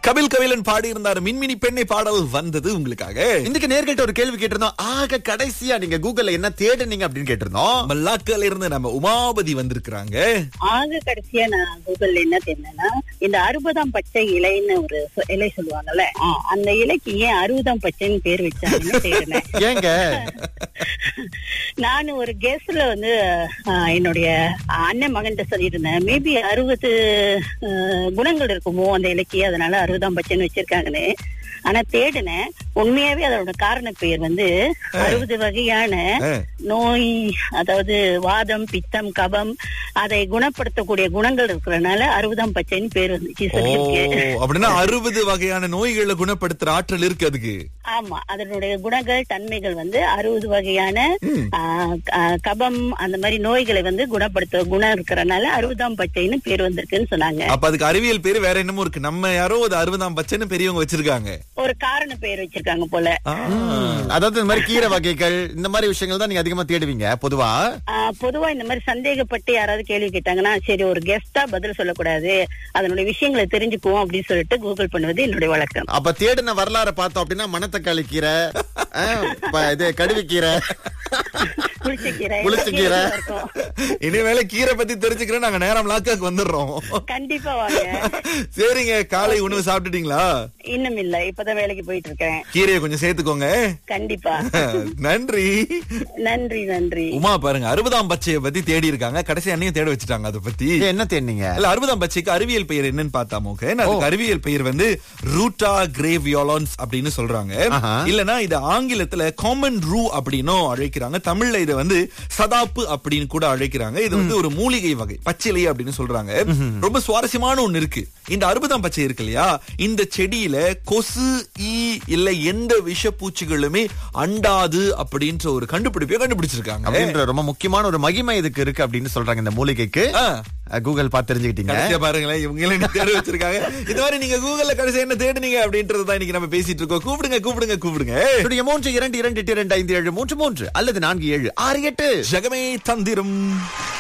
கபில் கபிலன் பாடி இருந்தார் மின்மினி பெண்ணை பாடல் வந்தது உங்களுக்காக இன்னைக்கு நேர்கிட்ட ஒரு கேள்வி கேட்டிருந்தோம் ஆக கடைசியா நீங்க கூகுள்ல என்ன தேடுனீங்க அப்படின்னு கேட்டிருந்தோம் மல்லாக்கல இருந்து நம்ம உமாபதி வந்திருக்கிறாங்க ஆக கடைசியா நான் கூகுள்ல என்ன தேடினேன்னா இந்த அறுபதாம் பச்சை இலைன்னு ஒரு சொ- இலை சொல்லுவாங்கல்ல ஆ, அந்த இலைக்கு ஏன் அறுபதாம் பச்சைன்னு பேர் வச்சாங்கன்னு தேடினேன் ஏங்க நான் ஒரு கெஸ்ட்ல வந்து ஆ, என்னுடைய அண்ணன் மகன்கிட்ட சொல்லியிருந்தேன் மேபி அறுபது ஆ, குணங்கள் இருக்குமோ அந்த இலைக்கு அதனால அறுபதாம் பச்சைன்னு வச்சிருக்காங்கன்னு ஆனா தேடினேன் உண்மையாவே அதோட காரண பெயர் வந்து அறுபது வகையான ஆ. நோய் அதாவது வாதம் பித்தம் கபம் அதை குணப்படுத்தக்கூடிய குணங்கள் இருக்கிறதுனால அறுபதாம் பச்சைன்னு பேர் வந்துச்சு ஓ சொல்லியிருக்கு அப்படின்னா அறுபது வகையான நோய்களை குணப்படுத்துற ஆற்றல் இருக்கு அதுக்கு ஆமா அதனுடைய குணங்கள் தன்மைகள் வந்து அறுபது வகையான ஆ, ஆ, கபம் அந்த மாதிரி நோய்களை வந்து குணப்படுத்த குணம் இருக்கிறனால அறுபதாம் பச்சைன்னு பேர் வந்திருக்குன்னு சொன்னாங்க அப்ப அதுக்கு அறிவியல் பேரு வேற என்னமோ இருக்கு நம்ம யாரோ அது அறுபதாம் பச்சைன்னு பெரியவங்க வச்சிருக்காங்க ஒரு காரண பெயர் வச்சிருக்காங்க போல ஆ. அதாவது இந்த மாதிரி கீரை வகைகள் இந்த மாதிரி விஷயங்கள் தான் நீங்க அதிகமா தேடுவீங்க பொதுவா ஆ, பொதுவா இந்த மாதிரி சந்தேகப்பட்டு யாராவது கேள்வி கேட்டாங்கன்னா சரி ஒரு கெஸ்டா பதில் சொல்லக்கூடாது அதனுடைய விஷயங்களை தெரிஞ்சுக்குவோம் அப்படின்னு சொல்லிட்டு கூகுள் பண்ணுவது என்னுடைய வழக்கம் அப்ப தேடின வரலாற பார்த்தோம் அப்படின்னா மணத்தக்காளி கீரை ஆ, ப- இது கடுவிக்கீரை புளிச்சக்கீரை புளிச்சக்கீரை. இருக்கும். இனிமேல கீரை பத்தி தெரிஞ்சுக்கிறேன் நாங்க நேரம் லாக்காக்கு வந்துடுறோம் கண்டிப்பா வாங்க சரிங்க காலை உணவு சாப்பிட்டுட்டீங்களா இன்னும் இல்ல இப்பதான் வேலைக்கு போயிட்டு இருக்கேன் கீரையை கொஞ்சம் சேர்த்துக்கோங்க கண்டிப்பா நன்றி நன்றி நன்றி உமா பாருங்க அறுபதாம் பச்சையை பத்தி தேடி இருக்காங்க கடைசி அன்னையும் தேட வச்சுட்டாங்க அதை பத்தி இது என்ன தேடினீங்க இல்ல அறுபதாம் பச்சைக்கு அறிவியல் பெயர் என்னன்னு பார்த்தா மோகன் அதுக்கு அறிவியல் பெயர் வந்து ரூட்டா கிரேவியோலான்ஸ் அப்படின்னு சொல்றாங்க ஆஹா. இல்லனா இது ஆங்கிலத்துல காமன் ரூ அப்படின்னும் அழைக்கிறாங்க தமிழ்ல இதை வந்து சதாப்பு அப்படின்னு கூட அழைக்கிறாங்க இது வந்து ஒரு மூலிகை வகை பச்சிலை அப்படின்னு சொல்றாங்க ரொம்ப சுவாரஸ்யமான ஒண்ணு இருக்கு இந்த அறுபதாம் பச்சை இருக்கு இல்லையா இந்த செடியில கொசு ஈ இல்ல எந்த விஷப்பூச்சிகளுமே அண்டாது அப்படின்ற ஒரு கண்டுபிடிப்பையும் கண்டுபிடிச்சிருக்காங்க அப்படின்ற ரொம்ப முக்கியமான ஒரு மகிமை இதுக்கு இருக்கு அப்படின்னு சொல்றாங்க இந்த மூலிகைக்கு ஆ. அஹ், கூகுள் பார்த்து தெரிஞ்சுக்கிட்டீங்க கடைசியா பாருங்களேன் இவங்களே இன்னும் தேட வச்சிருக்காங்க இது மாதிரி நீங்க கூகுள்ல கடைசியா என்ன தேடுனீங்க அப்படின்றத இன்னைக்கு நம்ம பேசிட்டு இருக்கோம் கூப்பிடுங்க கூப்பிடுங்க கூப்பிடுங்க என்னுடைய மூன்று இரண்டு இரண்டு எட்டு இரண்டு ஐந்து ஏழு மூன்று மூன்று அல்லது நான்கு ஏழு ஆறு எட்டு ஜெகமே தந்திரம்